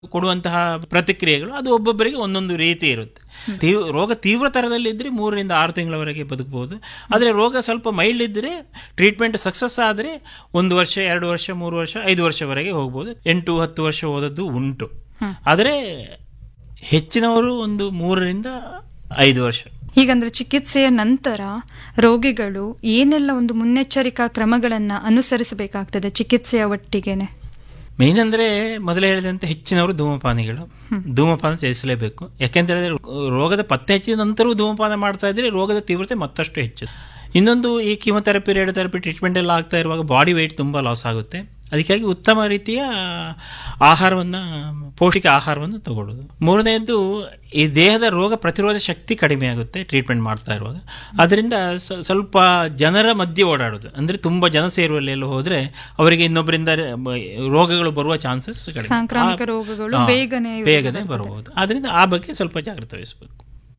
ಕೊಡುವಂತಹ ಪ್ರತಿಕ್ರಿಯೆಗಳು ಅದು ಒಬ್ಬೊಬ್ಬರಿಗೆ ಒಂದೊಂದು ರೀತಿ ಇರುತ್ತೆ ತೀವ್ ರೋಗ ತೀವ್ರ ಥರದಲ್ಲಿದ್ದರೆ ಮೂರರಿಂದ ಆರು ತಿಂಗಳವರೆಗೆ ಬದುಕಬಹುದು ಆದರೆ ರೋಗ ಸ್ವಲ್ಪ ಮೈಲ್ಡ್ ಇದ್ದರೆ ಟ್ರೀಟ್ಮೆಂಟ್ ಸಕ್ಸಸ್ ಆದರೆ ಒಂದು ವರ್ಷ ಎರಡು ವರ್ಷ ಮೂರು ವರ್ಷ ಐದು ವರ್ಷವರೆಗೆ ಹೋಗ್ಬೋದು ಎಂಟು ಹತ್ತು ವರ್ಷ ಹೋದದ್ದು ಉಂಟು ಆದರೆ ಹೆಚ್ಚಿನವರು ಒಂದು ಮೂರರಿಂದ ಐದು ವರ್ಷ ಹೀಗಂದ್ರೆ ಚಿಕಿತ್ಸೆಯ ನಂತರ ರೋಗಿಗಳು ಏನೆಲ್ಲ ಒಂದು ಮುನ್ನೆಚ್ಚರಿಕಾ ಕ್ರಮಗಳನ್ನ ಅನುಸರಿಸಬೇಕಾಗ್ತದೆ ಚಿಕಿತ್ಸೆಯ ಒಟ್ಟಿಗೆನೆ ಮೇನ್ ಅಂದ್ರೆ ಮೊದಲೇ ಹೇಳಿದಂತೆ ಹೆಚ್ಚಿನವರು ಧೂಮಪಾನಿಗಳು ಧೂಮಪಾನ ತ್ಯಜಿಸಲೇಬೇಕು ಯಾಕೆಂತ ಹೇಳಿದ್ರೆ ರೋಗದ ಪತ್ತೆ ಹಚ್ಚಿದ ನಂತರವೂ ಧೂಮಪಾನ ಮಾಡ್ತಾ ಇದ್ರೆ ರೋಗದ ತೀವ್ರತೆ ಮತ್ತಷ್ಟು ಹೆಚ್ಚು ಇನ್ನೊಂದು ಈ ಕೀಮೊಥೆರಪಿ ರೇಡಿಯೋಥೆರಪಿ ಟ್ರೀಟ್ಮೆಂಟ್ ಎಲ್ಲ ಆಗ್ತಾ ಇರುವಾಗ ಬಾಡಿ ವೆಯ್ಟ್ ತುಂಬ ಲಾಸ್ ಆಗುತ್ತೆ ಅದಕ್ಕಾಗಿ ಉತ್ತಮ ರೀತಿಯ ಆಹಾರವನ್ನು ಪೌಷ್ಟಿಕ ಆಹಾರವನ್ನು ತಗೊಳ್ಳೋದು ಮೂರನೆಯದ್ದು ಈ ದೇಹದ ರೋಗ ಪ್ರತಿರೋಧ ಶಕ್ತಿ ಕಡಿಮೆ ಆಗುತ್ತೆ ಟ್ರೀಟ್ಮೆಂಟ್ ಮಾಡ್ತಾ ಇರುವಾಗ ಅದರಿಂದ ಸ್ವ- ಸ್ವಲ್ಪ ಜನರ ಮಧ್ಯೆ ಓಡಾಡೋದು ಅಂದರೆ ತುಂಬ ಜನ ಸೇರುವಲ್ಲಿ ಎಲ್ಲ ಹೋದರೆ ಅವರಿಗೆ ಇನ್ನೊಬ್ಬರಿಂದ ರೋಗಗಳು ಬರುವ ಚಾನ್ಸಸ್ ಕಡಿಮೆ ಸಾಂಕ್ರಾಮಿಕ ಆ- ರೋಗಗಳು ಹಾ, ಬೇಗನೆ ಬೇಗನೆ ಬರಬಹುದು ಅದರಿಂದ ಆ ಬಗ್ಗೆ ಸ್ವಲ್ಪ ಜಾಗ್ರತೆ ವಹಿಸಬೇಕು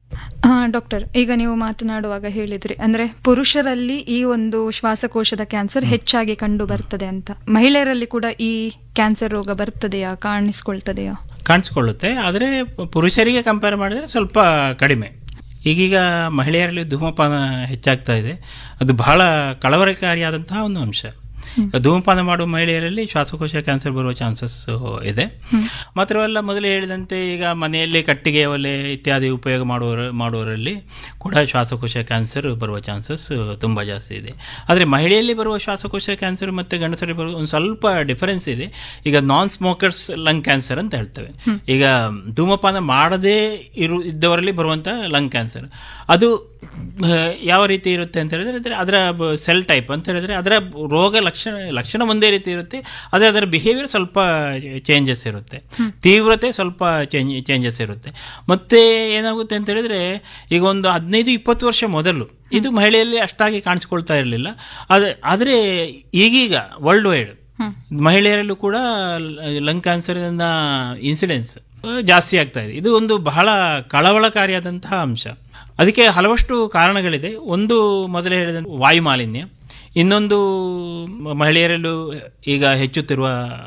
ಹಾ ಡಾಕ್ಟರ್ ಈಗ ನೀವು ಮಾತನಾಡುವಾಗ ಹೇಳಿದ್ರಿ ಅಂದ್ರೆ ಪುರುಷರಲ್ಲಿ ಈ ಒಂದು ಶ್ವಾಸಕೋಶದ ಕ್ಯಾನ್ಸರ್ ಹೆಚ್ಚಾಗಿ ಕಂಡು ಬರ್ತದೆ ಅಂತ ಮಹಿಳೆಯರಲ್ಲಿ ಕೂಡ ಈ ಕ್ಯಾನ್ಸರ್ ರೋಗ ಬರ್ತದೆಯಾ ಕಾಣಿಸ್ಕೊಳ್ತದೆಯಾ ಕಾಣಿಸ್ಕೊಳ್ಳುತ್ತೆ ಆದರೆ ಪುರುಷರಿಗೆ ಕಂಪೇರ್ ಮಾಡಿದರೆ ಸ್ವಲ್ಪ ಕಡಿಮೆ ಈಗೀಗ ಮಹಿಳೆಯರಲ್ಲಿ ಧೂಮಪಾನ ಹೆಚ್ಚಾಗ್ತಾ ಇದೆ ಅದು ಬಹಳ ಕಳವಳಕಾರಿಯಾದಂತಹ ಒಂದು ಅಂಶ ಧೂಮಪಾನ ಮಾಡುವ ಮಹಿಳೆಯರಲ್ಲಿ ಶ್ವಾಸಕೋಶ ಕ್ಯಾನ್ಸರ್ ಬರುವ ಚಾನ್ಸಸ್ ಇದೆ ಮಾತ್ರವಲ್ಲ ಮೊದಲೇ ಹೇಳಿದಂತೆ ಈಗ ಮನೆಯಲ್ಲಿ ಕಟ್ಟಿಗೆ ಒಲೆ ಇತ್ಯಾದಿ ಉಪಯೋಗ ಮಾಡುವವರ ಮಾಡುವವರಲ್ಲಿ ಕೂಡ ಶ್ವಾಸಕೋಶ ಕ್ಯಾನ್ಸರ್ ಬರುವ ಚಾನ್ಸಸ್ ತುಂಬ ಜಾಸ್ತಿ ಇದೆ ಆದರೆ ಮಹಿಳೆಯಲ್ಲಿ ಬರುವ ಶ್ವಾಸಕೋಶ ಕ್ಯಾನ್ಸರ್ ಮತ್ತು ಗಂಡಸರಿಗೆ ಬರುವ ಒಂದು ಸ್ವಲ್ಪ ಡಿಫರೆನ್ಸ್ ಇದೆ ಈಗ ನಾನ್ ಸ್ಮೋಕರ್ಸ್ ಲಂಗ್ ಕ್ಯಾನ್ಸರ್ ಅಂತ ಹೇಳ್ತೇವೆ ಈಗ ಧೂಮಪಾನ ಮಾಡದೇ ಇರು ಇದ್ದವರಲ್ಲಿ ಬರುವಂಥ ಲಂಗ್ ಕ್ಯಾನ್ಸರ್ ಅದು ಆ, ಯಾವ ರೀತಿ ಇರುತ್ತೆ ಅಂತ ಹೇಳಿದ್ರೆ ಅಂದ್ರೆ ಅದರ ಸೆಲ್ ಟೈಪ್ ಅಂತ ಹೇಳಿದ್ರೆ ಅದರ ರೋಗ ಲಕ್ಷಣ ಲಕ್ಷಣ ಒಂದೇ ರೀತಿ ಇರುತ್ತೆ ಆದರೆ ಅದರ ಬಿಹೇವಿಯರ್ ಸ್ವಲ್ಪ ಚೇಂಜಸ್ ಇರುತ್ತೆ ತೀವ್ರತೆ ಸ್ವಲ್ಪ ಚೇಂಜ್ ಚೇಂಜಸ್ ಇರುತ್ತೆ ಮತ್ತೆ ಏನಾಗುತ್ತೆ ಅಂತ ಹೇಳಿದ್ರೆ ಈಗ ಒಂದು ಹದಿನೈದು ಇಪ್ಪತ್ತು ವರ್ಷ ಮೊದಲು ಇದು ಮಹಿಳೆಯಲ್ಲಿ ಅಷ್ಟಾಗಿ ಕಾಣಿಸ್ಕೊಳ್ತಾ ಇರಲಿಲ್ಲ ಆದರೆ ಆದರೆ ಈಗೀಗ ವರ್ಲ್ಡ್ ವೈಡ್ ಮಹಿಳೆಯರಲ್ಲೂ ಕೂಡ ಲಂಗ್ ಕ್ಯಾನ್ಸರ್ನ ಇನ್ಸಿಡೆನ್ಸ್ ಜಾಸ್ತಿ ಆಗ್ತಾ ಇದೆ ಇದು ಒಂದು ಬಹಳ ಕಳವಳಕಾರಿಯಾದಂತಹ ಅಂಶ ಅದಕ್ಕೆ ಹಲವಷ್ಟು ಕಾರಣಗಳಿದೆ ಒಂದು ಮೊದಲೇ ಹೇಳಿದ ವಾಯು ಮಾಲಿನ್ಯ ಇನ್ನೊಂದು ಮಹಿಳೆಯರಲ್ಲೂ ಈಗ ಹೆಚ್ಚುತ್ತಿರುವ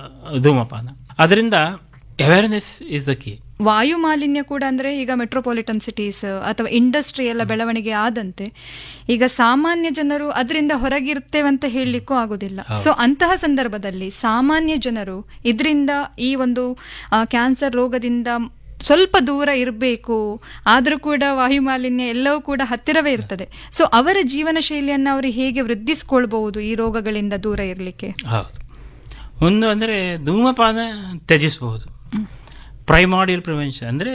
ಧೂಮಪಾನ ಅದರಿಂದ ಅವೇರ್ನೆಸ್ ಇಸ್ ದ ಕೀ ವಾಯು ಮಾಲಿನ್ಯ ಕೂಡ ಅಂದ್ರೆ ಈಗ ಮೆಟ್ರೋಪಾಲಿಟನ್ ಸಿಟೀಸ್ ಅಥವಾ ಇಂಡಸ್ಟ್ರಿ ಎಲ್ಲ ಬೆಳವಣಿಗೆ ಆದಂತೆ ಈಗ ಸಾಮಾನ್ಯ ಜನರು ಅದರಿಂದ ಹೊರಗಿರ್ತೇವಂತ ಹೇಳಲಿಕ್ಕೂ ಆಗುದಿಲ್ಲ ಸೊ ಅಂತಹ ಸಂದರ್ಭದಲ್ಲಿ ಸಾಮಾನ್ಯ ಜನರು ಇದರಿಂದ ಈ ಒಂದು ಕ್ಯಾನ್ಸರ್ ರೋಗದಿಂದ ಸ್ವಲ್ಪ ದೂರ ಇರಬೇಕು ಆದರೂ ಕೂಡ ವಾಯು ಮಾಲಿನ್ಯ ಎಲ್ಲವೂ ಕೂಡ ಹತ್ತಿರವೇ ಇರ್ತದೆ ಸೊ ಅವರ ಜೀವನ ಶೈಲಿಯನ್ನು ಅವರು ಹೇಗೆ ವೃದ್ಧಿಸ್ಕೊಳ್ಬಹುದು ಈ ರೋಗಗಳಿಂದ ದೂರ ಇರಲಿಕ್ಕೆ ಹೌದು ಒಂದು ಅಂದರೆ ಧೂಮಪಾನ ತ್ಯಜಿಸಬಹುದು ಪ್ರೈಮಾಡಿಯಲ್ ಪ್ರಿವೆನ್ಷನ್ ಅಂದರೆ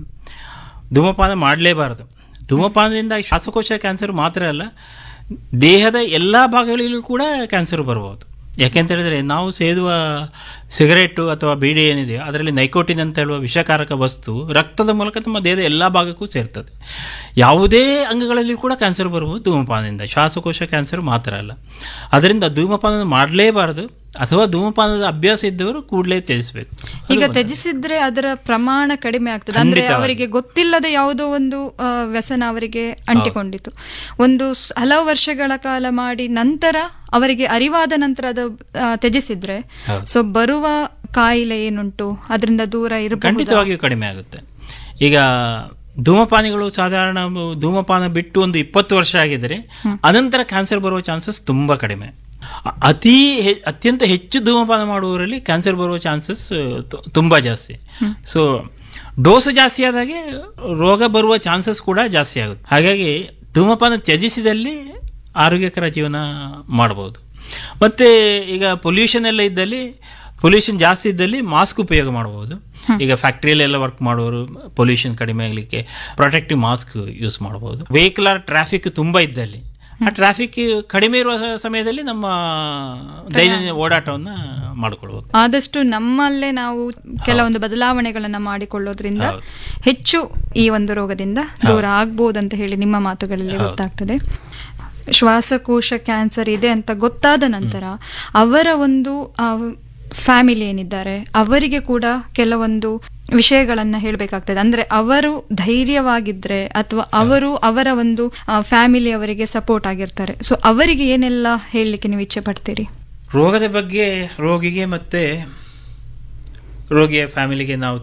ಧೂಮಪಾನ ಮಾಡಲೇಬಾರದು ಧೂಮಪಾನದಿಂದ ಶ್ವಾಸಕೋಶ ಕ್ಯಾನ್ಸರ್ ಮಾತ್ರ ಅಲ್ಲ ದೇಹದ ಎಲ್ಲ ಭಾಗಗಳಿಗೂ ಕೂಡ ಕ್ಯಾನ್ಸರ್ ಬರ್ಬೋದು ಯಾಕೆಂತ ಹೇಳಿದ್ರೆ ನಾವು ಸೇದುವ ಸಿಗರೇಟು ಅಥವಾ ಬೀಡಿ ಏನಿದೆ ಅದರಲ್ಲಿ ನೈಕೋಟಿನ್ ಅಂತ ಹೇಳುವ ವಿಷಕಾರಕ ವಸ್ತು ರಕ್ತದ ಮೂಲಕ ನಮ್ಮ ದೇಹದ ಎಲ್ಲ ಭಾಗಕ್ಕೂ ಸೇರ್ತದೆ ಯಾವುದೇ ಅಂಗಗಳಲ್ಲಿ ಕೂಡ ಕ್ಯಾನ್ಸರ್ ಬರ್ಬೋದು ಧೂಮಪಾನದಿಂದ ಶ್ವಾಸಕೋಶ ಕ್ಯಾನ್ಸರ್ ಮಾತ್ರ ಅಲ್ಲ ಅದರಿಂದ ಧೂಮಪಾನ ಮಾಡಲೇಬಾರದು ಅಥವಾ ಧೂಮಪಾನದ ಅಭ್ಯಾಸ ಇದ್ದವರು ಕೂಡಲೇ ತ್ಯಜಿಸಬೇಕು ಈಗ ತ್ಯಜಿಸಿದ್ರೆ ಅದರ ಪ್ರಮಾಣ ಕಡಿಮೆ ಆಗ್ತದೆ ಅಂದ್ರೆ ಖಂಡಿತವಾಗಿ. ಅವರಿಗೆ ಗೊತ್ತಿಲ್ಲದೆ ಯಾವುದೋ ಒಂದು ಆ, ವ್ಯಸನ ಅವರಿಗೆ ಅಂಟಿಕೊಂಡಿತು ಒಂದು ಸ್- ಹಲವು ವರ್ಷಗಳ ಕಾಲ ಮಾಡಿ ನಂತರ ಅವರಿಗೆ ಅರಿವಾದ ನಂತರ ಅದು ಆ, ತ್ಯಜಿಸಿದ್ರೆ ಹೌದು. ಸೊ ಬರುವ ಕಾಯಿಲೆ ಏನುಂಟು ಅದರಿಂದ ದೂರ ಇರಬಹುದು ಖಂಡಿತವಾಗಿಯೂ ಕಡಿಮೆ ಆಗುತ್ತೆ ಈಗ ಧೂಮಪಾನಿಗಳು ಸಾಧಾರಣ ಧೂಮಪಾನ ಬಿಟ್ಟು ಒಂದು ಇಪ್ಪತ್ತು ವರ್ಷ ಆಗಿದ್ರೆ ಅನಂತರ ಕ್ಯಾನ್ಸರ್ ಬರುವ ಚಾನ್ಸಸ್ ತುಂಬ ಕಡಿಮೆ ಅ- ಅತಿ ಹೆ- ಅತ್ಯಂತ ಹೆಚ್ಚು ಧೂಮಪಾನ ಮಾಡುವವರಲ್ಲಿ ಕ್ಯಾನ್ಸರ್ ಬರುವ ಚಾನ್ಸಸ್ ತುಂಬ ಜಾಸ್ತಿ ಸೊ ಡೋಸ್ ಜಾಸ್ತಿ ಆದಾಗೆ ರೋಗ ಬರುವ ಚಾನ್ಸಸ್ ಕೂಡ ಜಾಸ್ತಿ ಆಗುತ್ತೆ ಹಾಗಾಗಿ ಧೂಮಪಾನ ತ್ಯಜಿಸಿದಲ್ಲಿ ಆರೋಗ್ಯಕರ ಜೀವನ ಮಾಡಬಹುದು ಮತ್ತೆ ಈಗ ಪೊಲ್ಯೂಷನ್ ಎಲ್ಲ ಇದ್ದಲ್ಲಿ ಪೊಲ್ಯೂಷನ್ ಜಾಸ್ತಿ ಇದ್ದಲ್ಲಿ ಮಾಸ್ಕ್ ಉಪಯೋಗ ಮಾಡಬಹುದು ಈಗ ಫ್ಯಾಕ್ಟ್ರಿಯಲ್ಲೆಲ್ಲ ವರ್ಕ್ ಮಾಡೋರು ಪೊಲ್ಯೂಷನ್ ಕಡಿಮೆ ಆಗಲಿಕ್ಕೆ ಪ್ರೊಟೆಕ್ಟಿವ್ ಮಾಸ್ಕ್ ಯೂಸ್ ಮಾಡಬಹುದು ವೆಹಿಕಲರ್ ಟ್ರಾಫಿಕ್ ತುಂಬ ಇದ್ದಲ್ಲಿ ಆ ಟ್ರಾಫಿಕ್ ಕಡಿಮೆ ಇರುವ ಸಮಯದಲ್ಲಿ ನಮ್ಮ ದೈನಂದಿನ ಓಡಾಟವನ್ನು ಮಾಡಿಕೊಳ್ಬೇಕು ಆದಷ್ಟು ನಮ್ಮಲ್ಲೇ ನಾವು ಕೆಲವೊಂದು ಬದಲಾವಣೆಗಳನ್ನ ಮಾಡಿಕೊಳ್ಳೋದ್ರಿಂದ ಹೌದು. ಹೆಚ್ಚು ಈ ಒಂದು ರೋಗದಿಂದ ದೂರ ಆಗ್ಬೋದಂತ ಹೇಳಿ ನಿಮ್ಮ ಮಾತುಗಳಲ್ಲಿ ಗೊತ್ತಾಗ್ತದೆ ಶ್ವಾಸಕೋಶ ಕ್ಯಾನ್ಸರ್ ಇದೆ ಅಂತ ಗೊತ್ತಾದ ನಂತರ ಅವರ ಒಂದು ಫ್ಯಾಮಿಲಿ ಏನಿದ್ದಾರೆ ಅವರಿಗೆ ಕೂಡ ಕೆಲವೊಂದು ವಿಷಯಗಳನ್ನ ಹೇಳಬೇಕಾಗ್ತದೆ ಅಂದ್ರೆ ಅವರು ಧೈರ್ಯವಾಗಿದ್ರೆ ಅಥವಾ ಅವರು ಅವರ ಒಂದು ಫ್ಯಾಮಿಲಿ ಅವರಿಗೆ ಸಪೋರ್ಟ್ ಆಗಿರ್ತಾರೆ ಸೊ ಅವರಿಗೆ ಏನೆಲ್ಲ ಹೇಳಲಿಕ್ಕೆ ನೀವು ಇಚ್ಛೆ ಪಡ್ತೀರಿ ರೋಗದ ಬಗ್ಗೆ ರೋಗಿಗೆ ಮತ್ತೆ ರೋಗಿಯ ಫ್ಯಾಮಿಲಿಗೆ ನಾವು